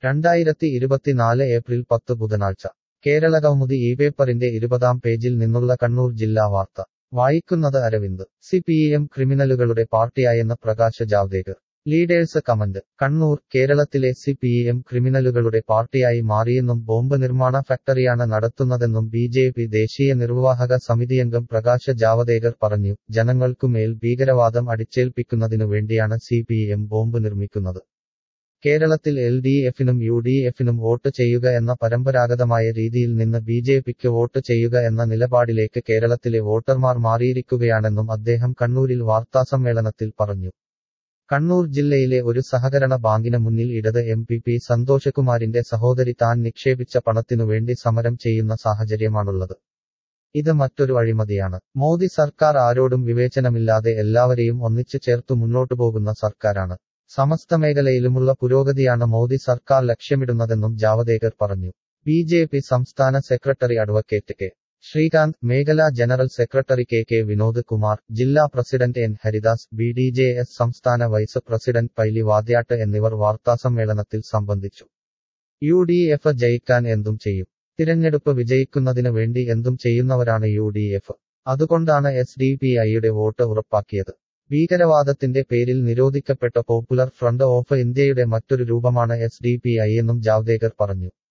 രണ്ടായിരത്തി ഇരുപത്തിനാല് ഏപ്രിൽ പത്ത് ബുധനാഴ്ച കേരളകൗമുദി ഈ പേപ്പറിന്റെ ഇരുപതാം പേജിൽ നിന്നുള്ള കണ്ണൂർ ജില്ലാ വാർത്ത വായിക്കുന്നത് അരവിന്ദ് സി പി എം ക്രിമിനലുകളുടെ പാർട്ടിയായെന്ന് പ്രകാശ് ജാവ്ദേക്കർ ലീഡേഴ്സ് കമന്റ് കണ്ണൂർ കേരളത്തിലെ സി പി എം ക്രിമിനലുകളുടെ പാർട്ടിയായി മാറിയെന്നും ബോംബ് നിർമ്മാണ ഫാക്ടറിയാണ് നടത്തുന്നതെന്നും ബി ജെ പി ദേശീയ നിർവാഹക സമിതിയംഗം പ്രകാശ് ജാവദേക്കർ പറഞ്ഞു ജനങ്ങൾക്കുമേൽ ഭീകരവാദം അടിച്ചേൽപ്പിക്കുന്നതിനു വേണ്ടിയാണ് സി പി എം ബോംബ് നിർമ്മിക്കുന്നത് കേരളത്തിൽ എൽ ഡി എഫിനും യു ഡി എഫിനും വോട്ട് ചെയ്യുക എന്ന പരമ്പരാഗതമായ രീതിയിൽ നിന്ന് ബി ജെ പിക്ക് വോട്ട് ചെയ്യുക എന്ന നിലപാടിലേക്ക് കേരളത്തിലെ വോട്ടർമാർ മാറിയിരിക്കുകയാണെന്നും അദ്ദേഹം കണ്ണൂരിൽ വാർത്താസമ്മേളനത്തിൽ പറഞ്ഞു കണ്ണൂർ ജില്ലയിലെ ഒരു സഹകരണ ബാങ്കിന് മുന്നിൽ ഇടത് എം പി പി സന്തോഷകുമാരിന്റെ സഹോദരി താൻ നിക്ഷേപിച്ച പണത്തിനു വേണ്ടി സമരം ചെയ്യുന്ന സാഹചര്യമാണുള്ളത് ഇത് മറ്റൊരു അഴിമതിയാണ് മോദി സർക്കാർ ആരോടും വിവേചനമില്ലാതെ എല്ലാവരെയും ഒന്നിച്ചു ചേർത്തു മുന്നോട്ടു പോകുന്ന സർക്കാരാണ് സമസ്ത മേഖലയിലുമുള്ള പുരോഗതിയാണ് മോദി സർക്കാർ ലക്ഷ്യമിടുന്നതെന്നും ജാവദേക്കർ പറഞ്ഞു ബി ജെ പി സംസ്ഥാന സെക്രട്ടറി അഡ്വക്കേറ്റ് കെ ശ്രീകാന്ത് മേഖലാ general secretary K K Vinod Kumar ജില്ലാ president N Haridas B D J S സംസ്ഥാന വൈസ് പ്രസിഡന്റ് പൈലി വാദ്യാട്ട് എന്നിവർ വാർത്താസമ്മേളനത്തിൽ സംബന്ധിച്ചു യു ഡി എഫ് ജയിക്കാൻ എന്തും ചെയ്യും തിരഞ്ഞെടുപ്പ് വിജയിക്കുന്നതിന് വേണ്ടി എന്തും ചെയ്യുന്നവരാണ് യു ഡി എഫ് അതുകൊണ്ടാണ് എസ് ഡി പി ഐയുടെ വോട്ട് ഉറപ്പാക്കിയത് ഭീകരവാദത്തിന്റെ പേരിൽ നിരോധിക്കപ്പെട്ട പോപ്പുലർ ഫ്രണ്ട് ഓഫ് ഇന്ത്യയുടെ മറ്റൊരു രൂപമാണ് എസ് ഡി പി ഐ എന്നും ജാവ്ദേക്കർ പറഞ്ഞു